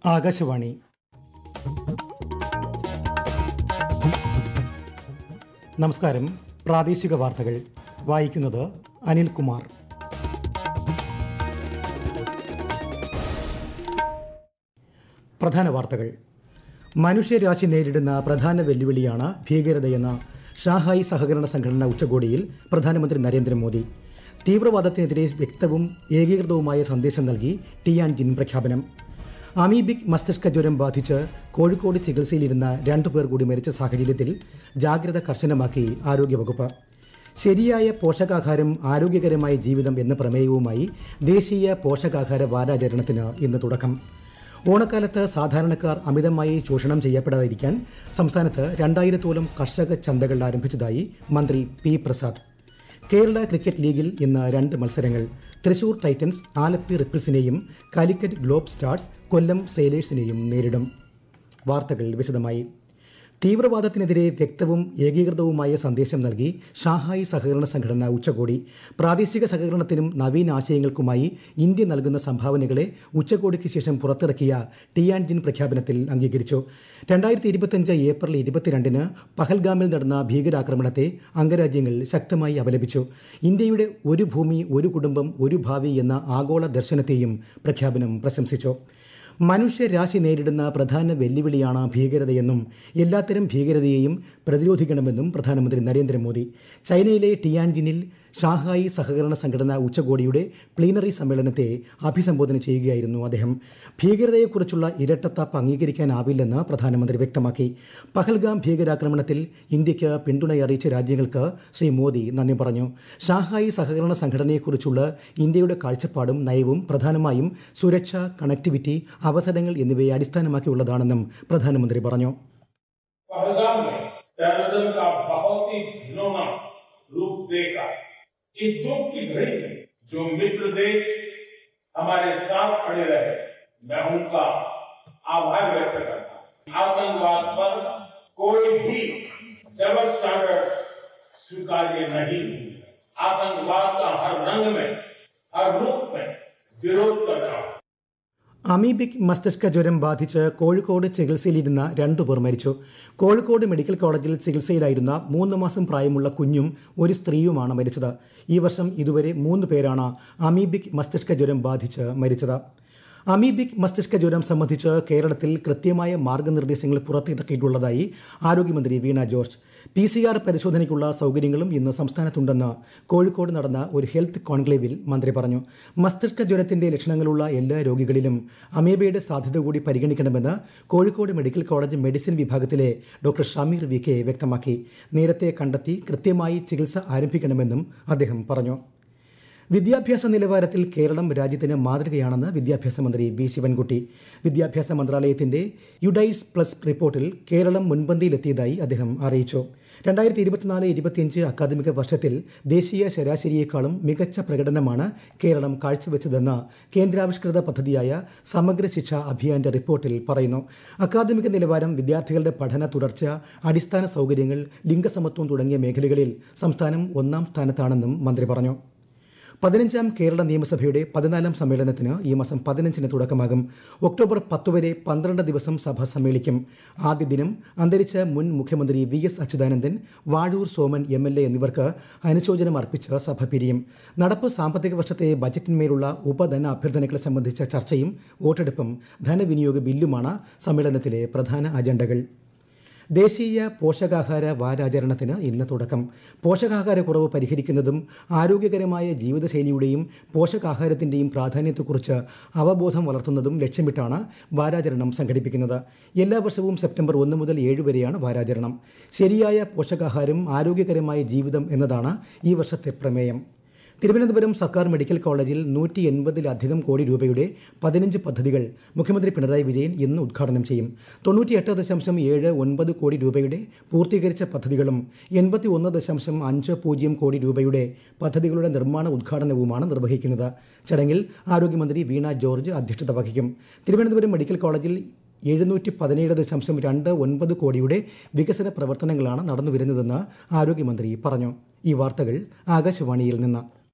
ആകാശവാണി നമസ്കാരം പ്രാദേശിക വാർത്തകൾ വായിക്കുന്നത് അനിൽകുമാർ പ്രധാന വാർത്തകൾ മനുഷ്യരാശി നേരിടുന്ന പ്രധാന വെല്ലുവിളിയാണ് ഭീകരതയെന്ന് ഷാഹായി സഹകരണ സംഘടന ഉച്ചകോടിയിൽ പ്രധാനമന്ത്രി നരേന്ദ്രമോദി തീവ്രവാദത്തിനെതിരെ വ്യക്തവും ഏകീകൃതവുമായ സന്ദേശം നൽകി ടിയാൻജിൻ പ്രഖ്യാപനം അമീബിക് മസ്തിഷ്ക ജ്വരം ബാധിച്ച് കോഴിക്കോട് ചികിത്സയിലിരുന്ന രണ്ടുപേർ കൂടി മരിച്ച സാഹചര്യത്തിൽ ജാഗ്രത കർശനമാക്കി ആരോഗ്യവകുപ്പ് ശരിയായ പോഷകാഹാരം ആരോഗ്യകരമായ ജീവിതം എന്ന പ്രമേയവുമായി ദേശീയ പോഷകാഹാര വാരാചരണത്തിന് ഇന്ന് തുടക്കം ഓണക്കാലത്ത് സാധാരണക്കാർ അമിതമായി ചൂഷണം ചെയ്യപ്പെടാതിരിക്കാൻ സംസ്ഥാനത്ത് രണ്ടായിരത്തോളം കർഷക ചന്തകൾ ആരംഭിച്ചതായി മന്ത്രി പി പ്രസാദ് കേരള ക്രിക്കറ്റ് ലീഗിൽ ഇന്ന് രണ്ട് മത്സരങ്ങൾ തൃശൂർ ടൈറ്റൻസ് ആലപ്പി റിപ്പിൾസിനെയും കാലിക്കറ്റ് ഗ്ലോബ് സ്റ്റാർസ് കൊല്ലം സെയിലേഴ്സിനെയും നേരിടും വാർത്തകൾ വിശദമായി തീവ്രവാദത്തിനെതിരെ വ്യക്തവും ഏകീകൃതവുമായ സന്ദേശം നൽകി ഷാഹായി സഹകരണ സംഘടന ഉച്ചകോടി പ്രാദേശിക സഹകരണത്തിനും നവീന ആശയങ്ങൾക്കുമായി ഇന്ത്യ നൽകുന്ന സംഭാവനകളെ ഉച്ചകോടിക്ക് ശേഷം പുറത്തിറക്കിയ ടിയാൻജിൻ പ്രഖ്യാപനത്തിൽ അംഗീകരിച്ചു രണ്ടായിരത്തി ഇരുപത്തിയഞ്ച് ഏപ്രിൽ ഇരുപത്തിരണ്ടിന് പഹൽഗാമിൽ നടന്ന ഭീകരാക്രമണത്തെ അംഗരാജ്യങ്ങൾ ശക്തമായി അപലപിച്ചു ഇന്ത്യയുടെ ഒരു ഭൂമി ഒരു കുടുംബം ഒരു ഭാവി എന്ന ആഗോള ദർശനത്തെയും പ്രഖ്യാപനം പ്രശംസിച്ചു മനുഷ്യരാശി നേരിടുന്ന പ്രധാന വെല്ലുവിളിയാണ് ഭീകരതയെന്നും എല്ലാത്തരം ഭീകരതയെയും പ്രതിരോധിക്കണമെന്നും പ്രധാനമന്ത്രി നരേന്ദ്രമോദി ചൈനയിലെ ടിയാൻജിനിൽ ഷാഹായി സഹകരണ സംഘടന ഉച്ചകോടിയുടെ പ്ലീനറി സമ്മേളനത്തെ അഭിസംബോധന ചെയ്യുകയായിരുന്നു അദ്ദേഹം ഭീകരതയെക്കുറിച്ചുള്ള ഇരട്ടത്താപ്പ് അംഗീകരിക്കാനാവില്ലെന്ന് പ്രധാനമന്ത്രി വ്യക്തമാക്കി പഹൽഗാം ഭീകരാക്രമണത്തിൽ ഇന്ത്യയ്ക്ക് പിന്തുണയറിയിച്ച രാജ്യങ്ങൾക്ക് ശ്രീ മോദി നന്ദി പറഞ്ഞു ഷാഹായി സഹകരണ സംഘടനയെക്കുറിച്ചുള്ള ഇന്ത്യയുടെ കാഴ്ചപ്പാടും നയവും പ്രധാനമായും സുരക്ഷ കണക്ടിവിറ്റി അവസരങ്ങൾ എന്നിവയെ അടിസ്ഥാനമാക്കിയുള്ളതാണെന്നും പ്രധാനമന്ത്രി പറഞ്ഞു पहलगाम में टेररिज्म का बहुत ही घिनौना रूप देखा इस दुख की घड़ी में जो मित्र देश हमारे साथ खड़े रहे मैं उनका आभार व्यक्त करता हूं आतंकवाद पर कोई भी डबल स्टैंडर्ड स्वीकार्य नहीं आतंकवाद का हर रंग में हर रूप में विरोध कर रहा हूं അമീബിക് മസ്തിഷ്ക ജ്വരം ബാധിച്ച് കോഴിക്കോട് ചികിത്സയിലിരുന്ന രണ്ടുപേർ മരിച്ചു കോഴിക്കോട് മെഡിക്കൽ കോളേജിൽ ചികിത്സയിലായിരുന്ന മൂന്ന് മാസം പ്രായമുള്ള കുഞ്ഞും ഒരു സ്ത്രീയുമാണ് മരിച്ചത് ഈ വർഷം ഇതുവരെ മൂന്ന് പേരാണ് അമീബിക് മസ്തിഷ്ക ജ്വരം ബാധിച്ച് മരിച്ചത് അമീബിക് മസ്തിഷ്ക ജ്വരം സംബന്ധിച്ച് കേരളത്തിൽ കൃത്യമായ മാർഗനിർദ്ദേശങ്ങൾ പുറത്തിറക്കിയിട്ടുള്ളതായി ആരോഗ്യമന്ത്രി Veena George P C R പരിശോധനയ്ക്കുള്ള സൗകര്യങ്ങളും ഇന്ന് സംസ്ഥാനത്തുണ്ടെന്ന് കോഴിക്കോട് നടന്ന ഒരു ഹെൽത്ത് കോൺക്ലേവിൽ മന്ത്രി പറഞ്ഞു മസ്തിഷ്ക ജ്വരത്തിന്റെ ലക്ഷണങ്ങളുള്ള എല്ലാ രോഗികളിലും അമീബയുടെ സാധ്യത കൂടി പരിഗണിക്കണമെന്ന് കോഴിക്കോട് മെഡിക്കൽ കോളേജ് മെഡിസിൻ വിഭാഗത്തിലെ ഡോക്ടർ ഷമീർ വി കെ വ്യക്തമാക്കി നേരത്തെ കണ്ടെത്തി കൃത്യമായി ചികിത്സ ആരംഭിക്കണമെന്നും അദ്ദേഹം പറഞ്ഞു വിദ്യാഭ്യാസ നിലവാരത്തിൽ കേരളം രാജ്യത്തിന് മാതൃകയാണെന്ന് വിദ്യാഭ്യാസ മന്ത്രി വി ശിവൻകുട്ടി വിദ്യാഭ്യാസ മന്ത്രാലയത്തിന്റെ യുഡൈസ് പ്ലസ് റിപ്പോർട്ടിൽ കേരളം മുൻപന്തിയിലെത്തിയതായി അദ്ദേഹം അറിയിച്ചു രണ്ടായിരത്തി ഇരുപത്തിനാല് ഇരുപത്തിയഞ്ച് അക്കാദമിക വർഷത്തിൽ ദേശീയ ശരാശരിയേക്കാളും മികച്ച പ്രകടനമാണ് കേരളം കാഴ്ചവെച്ചതെന്ന് കേന്ദ്രാവിഷ്കൃത പദ്ധതിയായ സമഗ്ര ശിക്ഷ അഭിയാന്റെ റിപ്പോർട്ടിൽ പറയുന്നു അക്കാദമിക നിലവാരം വിദ്യാർത്ഥികളുടെ പഠന തുടർച്ച അടിസ്ഥാന സൗകര്യങ്ങൾ ലിംഗസമത്വം തുടങ്ങിയ മേഖലകളിൽ സംസ്ഥാനം ഒന്നാം സ്ഥാനത്താണെന്നും മന്ത്രി പറഞ്ഞു പതിനഞ്ചാം കേരള നിയമസഭയുടെ പതിനാലാം സമ്മേളനത്തിന് ഈ മാസം പതിനഞ്ചിന് തുടക്കമാകും ഒക്ടോബർ പത്ത് വരെ പന്ത്രണ്ട് ദിവസം സഭ സമ്മേളിക്കും ആദ്യ ദിനം അന്തരിച്ച മുൻ മുഖ്യമന്ത്രി V S Achuthanandan Vazhoor Soman M L A എന്നിവർക്ക് അനുശോചനം അർപ്പിച്ച് സഭ പിരിയും നടപ്പ് സാമ്പത്തിക വർഷത്തെ ബജറ്റിന്മേലുള്ള ഉപധന അഭ്യർത്ഥനകളെ സംബന്ധിച്ച ചർച്ചയും വോട്ടെടുപ്പും ധനവിനിയോഗ ബില്ലുമാണ് സമ്മേളനത്തിലെ പ്രധാന അജണ്ടകൾ ദേശീയ പോഷകാഹാര വാരാചരണത്തിന് ഇന്ന് തുടക്കം പോഷകാഹാരക്കുറവ് പരിഹരിക്കുന്നതും ആരോഗ്യകരമായ ജീവിതശൈലിയുടെയും പോഷകാഹാരത്തിന്റെയും പ്രാധാന്യത്തെക്കുറിച്ച് അവബോധം വളർത്തുന്നതും ലക്ഷ്യമിട്ടാണ് വാരാചരണം സംഘടിപ്പിക്കുന്നത് എല്ലാ വർഷവും സെപ്റ്റംബർ ഒന്ന് മുതൽ ഏഴ് വരെയാണ് വാരാചരണം ശരിയായ പോഷകാഹാരം ആരോഗ്യകരമായ ജീവിതം എന്നതാണ് ഈ വർഷത്തെ പ്രമേയം തിരുവനന്തപുരം സർക്കാർ മെഡിക്കൽ കോളേജിൽ നൂറ്റി എൺപതിലധികം കോടി രൂപയുടെ പതിനഞ്ച് പദ്ധതികൾ മുഖ്യമന്ത്രി പിണറായി വിജയൻ ഇന്ന് ഉദ്ഘാടനം ചെയ്യും തൊണ്ണൂറ്റിയെട്ട് ദശാംശം ഏഴ് ഒൻപത് കോടി രൂപയുടെ പൂർത്തീകരിച്ച പദ്ധതികളും എൺപത്തി ഒന്ന് ദശാംശം അഞ്ച് പൂജ്യം കോടി രൂപയുടെ പദ്ധതികളുടെ നിർമ്മാണ ഉദ്ഘാടനവുമാണ് നിർവഹിക്കുന്നത് ചടങ്ങിൽ ആരോഗ്യമന്ത്രി വീണ ജോർജ് അധ്യക്ഷത വഹിക്കും തിരുവനന്തപുരം മെഡിക്കൽ കോളേജിൽ എഴുന്നൂറ്റി പതിനേഴ് ദശാംശം രണ്ട് ഒൻപത് കോടിയുടെ വികസന പ്രവർത്തനങ്ങളാണ് നടന്നുവരുന്നതെന്ന് ആരോഗ്യമന്ത്രി പറഞ്ഞു ഈ വാർത്തകൾ ആകാശവാണിയിൽ നിന്ന്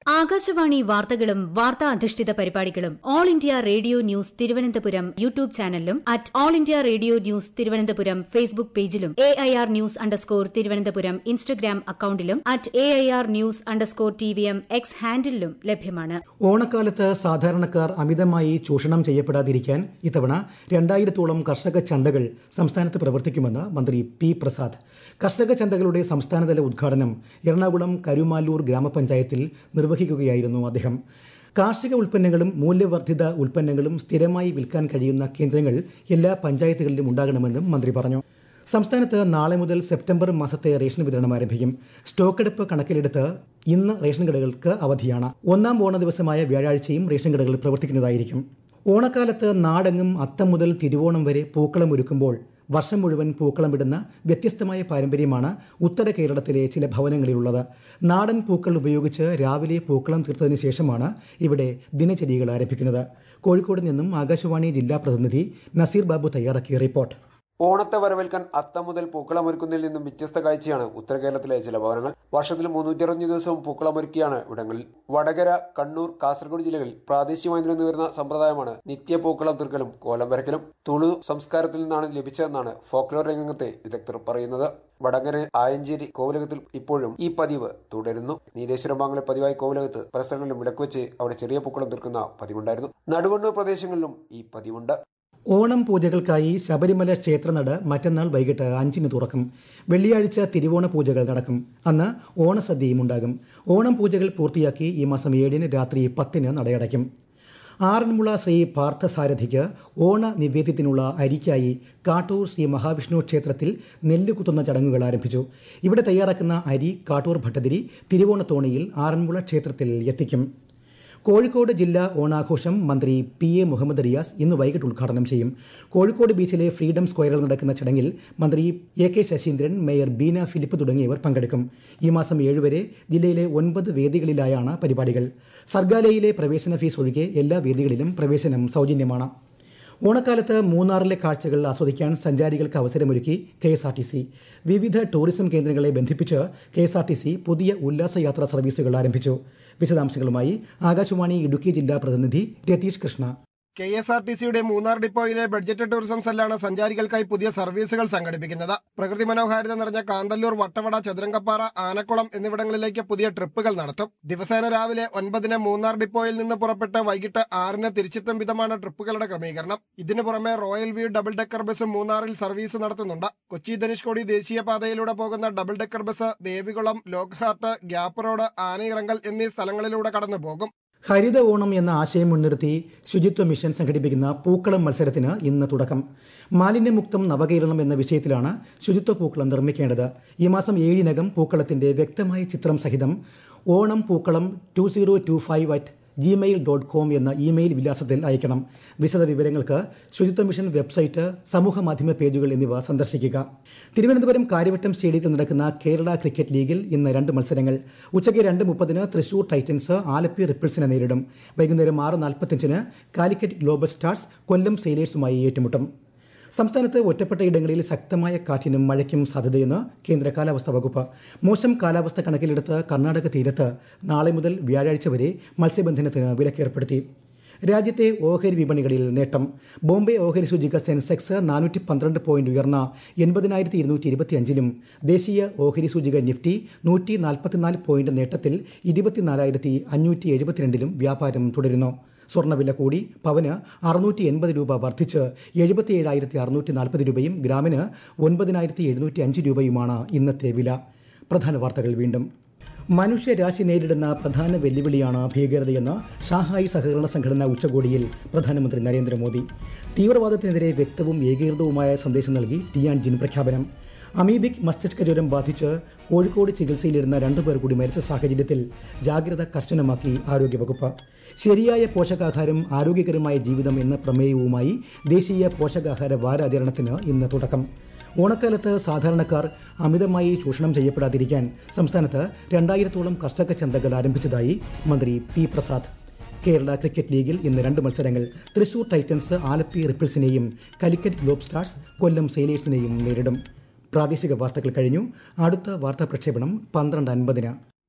ആകാശവാണി വാർത്തകളും വാർത്താ അധിഷ്ഠിത പരിപാടികളും All India Radio news Thiruvananthapuram YouTube ചാനലിലും at All India Radio news Thiruvananthapuram Facebook പേജിലും A I R news underscore Thiruvananthapuram Instagram അക്കൌണ്ടിലും at A I R news underscore T V M X ഹാൻഡിലും ലഭ്യമാണ് ഓണക്കാലത്ത് സാധാരണക്കാർ അമിതമായി ചൂഷണം ചെയ്യപ്പെടാതിരിക്കാൻ ഇത്തവണ രണ്ടായിരത്തോളം കർഷക ചന്തകൾ സംസ്ഥാനത്ത് പ്രവർത്തിക്കുമെന്ന് മന്ത്രി പി പ്രസാദ് കർഷക ചന്തകളുടെ സംസ്ഥാനതല ഉദ്ഘാടനം എറണാകുളം കരുമാലൂർ ഗ്രാമപഞ്ചായത്തിൽ നിർവഹിക്കുകയായിരുന്നു അദ്ദേഹം കാർഷിക ഉൽപ്പന്നങ്ങളും മൂല്യവർദ്ധിത ഉൽപ്പന്നങ്ങളും സ്ഥിരമായി വിൽക്കാൻ കഴിയുന്ന കേന്ദ്രങ്ങൾ എല്ലാ പഞ്ചായത്തുകളിലും ഉണ്ടാകണമെന്നും മന്ത്രി പറഞ്ഞു സംസ്ഥാനത്ത് നാളെ മുതൽ സെപ്റ്റംബർ മാസത്തെ റേഷൻ വിതരണം ആരംഭിക്കും സ്റ്റോക്കെടുപ്പ് കണക്കിലെടുത്ത് ഇന്ന് റേഷൻ കടകൾക്ക് അവധിയാണ് ഒന്നാം ഓണ ദിവസമായ വ്യാഴാഴ്ചയും റേഷൻ കടകൾ പ്രവർത്തിക്കുന്നതായിരിക്കും ഓണക്കാലത്ത് നാടെങ്ങും അത്തം മുതൽ തിരുവോണം വരെ പൂക്കളം ഒരുക്കുമ്പോൾ വർഷം മുഴുവൻ പൂക്കളം ഇടുന്ന വ്യത്യസ്തമായ പാരമ്പര്യമാണ് ഉത്തര കേരളത്തിലെ ചില ഭവനങ്ങളിലുള്ളത് നാടൻ പൂക്കൾ ഉപയോഗിച്ച് രാവിലെ പൂക്കളം തീർത്തതിന് ശേഷമാണ് ഇവിടെ ദിനചര്യകൾ ആരംഭിക്കുന്നത് കോഴിക്കോട് നിന്നും ആകാശവാണി ജില്ലാ പ്രതിനിധി നസീർ ബാബു തയ്യാറാക്കിയ റിപ്പോർട്ട് ഓണത്തെ വരവേൽക്കാൻ അത്തം മുതൽ പൂക്കളമൊരുക്കുന്നതിൽ നിന്നും വ്യത്യസ്ത കാഴ്ചയാണ് ഉത്തര കേരളത്തിലെ ചില ഭവനങ്ങൾ വർഷത്തിൽ മുന്നൂറ്റിയറുപത് ദിവസവും പൂക്കളമൊരുക്കിയാണ് ഇവിടങ്ങളിൽ വടകര കണ്ണൂർ കാസർഗോഡ് ജില്ലകളിൽ പ്രാദേശികമായി നിന്നു വരുന്ന സമ്പ്രദായമാണ് നിത്യ പൂക്കളം തീർക്കലും കോലം വരയ്ക്കലും തുളു സംസ്കാരത്തിൽ നിന്നാണ് ലഭിച്ചതെന്നാണ് ഫോക്ലോർ രംഗത്തെ വിദഗ്ധർ പറയുന്നത് വടകര ആയഞ്ചേരി കോവിലകത്തിൽ ഇപ്പോഴും ഈ പതിവ് തുടരുന്നു നീലേശ്വരം വാങ്ങലെ പതിവായി കോവിലകത്ത് പല സ്ഥലങ്ങളിലും വിളക്ക് വെച്ച് അവിടെ ചെറിയ പൂക്കളം തീർക്കുന്ന പതിവുണ്ടായിരുന്നു നടുവണ്ണൂർ പ്രദേശങ്ങളിലും ഈ പതിവുണ്ട് ഓണം പൂജകൾക്കായി ശബരിമല ക്ഷേത്രനട മറ്റന്നാൾ വൈകിട്ട് അഞ്ചിന് തുറക്കും വെള്ളിയാഴ്ച തിരുവോണ പൂജകൾ നടക്കും അന്ന് ഓണസദ്യയും ഉണ്ടാകും ഓണം പൂജകൾ പൂർത്തിയാക്കി ഈ മാസം ഏഴിന് രാത്രി പത്തിന് നടയടയ്ക്കും ആറന്മുള ശ്രീ പാർത്ഥസാരഥിക്ക് ഓണ നിവേദ്യത്തിനുള്ള അരിക്കായി കാട്ടൂർ ശ്രീ മഹാവിഷ്ണു ക്ഷേത്രത്തിൽ നെല്ല് കുത്തുന്ന ചടങ്ങുകൾ ആരംഭിച്ചു ഇവിടെ തയ്യാറാക്കുന്ന അരി കാട്ടൂർ ഭട്ടതിരി തിരുവോണത്തോണിയിൽ ആറന്മുള ക്ഷേത്രത്തിൽ എത്തിക്കും കോഴിക്കോട് ജില്ലാ ഓണാഘോഷം മന്ത്രി പി എ മുഹമ്മദ് റിയാസ് ഇന്ന് വൈകിട്ട് ഉദ്ഘാടനം ചെയ്യും കോഴിക്കോട് ബീച്ചിലെ ഫ്രീഡം സ്ക്വയറിൽ നടക്കുന്ന ചടങ്ങിൽ മന്ത്രി A K Saseendran mayor Beena Philip തുടങ്ങിയവർ പങ്കെടുക്കും ഈ മാസം ഏഴുവരെ ജില്ലയിലെ ഒൻപത് വേദികളിലായാണ് പരിപാടികൾ സർഗാലയിലെ പ്രവേശന ഫീസ് ഒഴികെ എല്ലാ വേദികളിലും പ്രവേശനം സൗജന്യമാണ് ഓണക്കാലത്ത് മൂന്നാറിലെ കാഴ്ചകൾ ആസ്വദിക്കാൻ സഞ്ചാരികൾക്ക് അവസരമൊരുക്കി K S R T C വിവിധ ടൂറിസം കേന്ദ്രങ്ങളെ ബന്ധിപ്പിച്ച് K S R T C പുതിയ ഉല്ലാസയാത്രാ സർവീസുകൾ ആരംഭിച്ചു വിശദാംശങ്ങളുമായി ആകാശവാണി ഇടുക്കി ജില്ലാ പ്രതിനിധി Ratheesh Krishna K S R T സിയുടെ മൂന്നാർ ഡിപ്പോയിലെ ബഡ്ജറ്റ് ടൂറിസം സെല്ലാണ് സഞ്ചാരികൾക്കായി പുതിയ സർവീസുകൾ സംഘടിപ്പിക്കുന്നത് പ്രകൃതി മനോഹാരിത നിറഞ്ഞ കാന്തല്ലൂർ വട്ടവട ചതുരംഗപ്പാറ ആനക്കുളം എന്നിവിടങ്ങളിലേക്ക് പുതിയ ട്രിപ്പുകൾ നടത്തും ദിവസേന രാവിലെ ഒൻപതിന് മൂന്നാർ ഡിപ്പോയിൽ നിന്ന് പുറപ്പെട്ട് വൈകിട്ട് ആറിന് തിരിച്ചെത്തും വിധമാണ് ട്രിപ്പുകളുടെ ക്രമീകരണം ഇതിനു പുറമെ Royal View double decker bus മൂന്നാറിൽ സർവീസ് നടത്തുന്നുണ്ട് കൊച്ചി ധനുഷ്കോടി ദേശീയപാതയിലൂടെ പോകുന്ന double decker bus Devikulam Lockhart Gap road Anayirangal എന്നീ സ്ഥലങ്ങളിലൂടെ കടന്നു പോകും ഹരിത ഓണം എന്ന ആശയം മുൻനിർത്തി ശുചിത്വ മിഷൻ സംഘടിപ്പിക്കുന്ന പൂക്കളം മത്സരത്തിന് ഇന്ന് തുടക്കം മാലിന്യമുക്തം നവകേരളം എന്ന വിഷയത്തിലാണ് ശുചിത്വ പൂക്കളം നിർമ്മിക്കേണ്ടത് ഈ മാസം ഏഴിനകം പൂക്കളത്തിന്റെ വ്യക്തമായ ചിത്രം സഹിതം Onam pookalam two zero two five at Gmail dot com എന്ന ഇമെയിൽ വിലാസത്തിൽ അയക്കണം വിശദ വിവരങ്ങൾക്ക് ശുചിത്വ മിഷൻ വെബ്സൈറ്റ് സമൂഹ മാധ്യമ പേജുകൾ എന്നിവ സന്ദർശിക്കുക തിരുവനന്തപുരം കാര്യവട്ടം സ്റ്റേഡിയത്തിൽ നടക്കുന്ന കേരള ക്രിക്കറ്റ് ലീഗിൽ ഇന്ന് രണ്ട് മത്സരങ്ങൾ ഉച്ചയ്ക്ക് രണ്ട് മുപ്പതിന് തൃശൂർ ടൈറ്റൻസ് ആലപ്പി റിപ്പിൾസിനെ നേരിടും വൈകുന്നേരം ആറ് നാൽപ്പത്തഞ്ചിന് കാലിക്കറ്റ് ഗ്ലോബൽ സ്റ്റാർസ് കൊല്ലം സെയിലേഴ്സുമായി ഏറ്റുമുട്ടും സംസ്ഥാനത്ത് ഒറ്റപ്പെട്ട ഇടങ്ങളിൽ ശക്തമായ കാറ്റിനും മഴയ്ക്കും സാധ്യതയെന്ന് കേന്ദ്ര കാലാവസ്ഥാ വകുപ്പ് മോശം കാലാവസ്ഥ കണക്കിലെടുത്ത് കർണാടക തീരത്ത് നാളെ മുതൽ വ്യാഴാഴ്ച വരെ മത്സ്യബന്ധനത്തിന് വിലക്കേർപ്പെടുത്തി രാജ്യത്തെ ഓഹരി വിപണികളിൽ നേട്ടം ബോംബെ ഓഹരി സൂചിക സെൻസെക്സ് നാനൂറ്റി പന്ത്രണ്ട് പോയിന്റ് ഉയർന്ന എൺപതിനായിരത്തി ഇരുന്നൂറ്റി ഇരുപത്തിയഞ്ചിലും ദേശീയ ഓഹരി സൂചിക നിഫ്റ്റി നൂറ്റി നാൽപ്പത്തിനാല് പോയിന്റ് നേട്ടത്തിൽ ഇരുപത്തിനാലായിരത്തി അഞ്ഞൂറ്റി എഴുപത്തിരണ്ടിലും വ്യാപാരം തുടരുന്നു സ്വർണ്ണവില കൂടി പവന് അറുന്നൂറ്റി എൺപത് രൂപ വർദ്ധിച്ച് എഴുപത്തിയേഴായിരത്തി അറുന്നൂറ്റി നാൽപ്പത് രൂപയും ഗ്രാമിന് ഒൻപതിനായിരത്തി എഴുന്നൂറ്റി അഞ്ച് രൂപയുമാണ് ഇന്നത്തെ വില പ്രധാന വാർത്തകൾ വീണ്ടും മനുഷ്യരാശി നേരിടുന്ന പ്രധാന വെല്ലുവിളിയാണ് ഭീകരതയെന്ന് ഷാഹായി സഹകരണ സംഘടനാ ഉച്ചകോടിയിൽ പ്രധാനമന്ത്രി നരേന്ദ്രമോദി തീവ്രവാദത്തിനെതിരെ വ്യക്തവും ഏകീകൃതവുമായ സന്ദേശം നൽകി ടിയാൻജിൻ പ്രഖ്യാപനം അമീബിക് മസ്തിഷ്ക ജ്വരം ബാധിച്ച് കോഴിക്കോട് ചികിത്സയിലിരുന്ന രണ്ടുപേർ കൂടി മരിച്ച സാഹചര്യത്തിൽ ജാഗ്രത കർശനമാക്കി ആരോഗ്യവകുപ്പ് ശരിയായ പോഷകാഹാരം ആരോഗ്യകരമായ ജീവിതം എന്ന പ്രമേയവുമായി ദേശീയ പോഷകാഹാര വാരാചരണത്തിന് ഇന്ന് തുടക്കം ഓണക്കാലത്ത് സാധാരണക്കാർ അമിതമായി ചൂഷണം ചെയ്യപ്പെടാതിരിക്കാൻ സംസ്ഥാനത്ത് രണ്ടായിരത്തോളം കർഷക ചന്തകൾ ആരംഭിച്ചതായി മന്ത്രി പി പ്രസാദ് കേരള ക്രിക്കറ്റ് ലീഗിൽ ഇന്ന് രണ്ട് മത്സരങ്ങൾ തൃശൂർ ടൈറ്റൻസ് ആലപ്പി റിപ്പിൾസിനെയും കാലിക്കറ്റ് ഗ്ലോബ് സ്റ്റാർസ് കൊല്ലം സെയിലേഴ്സിനെയും നേരിടും പ്രാദേശിക വാർത്തകൾ കഴിഞ്ഞു അടുത്ത വാർത്താ പ്രക്ഷേപണം പന്ത്രണ്ട് അൻപതിന്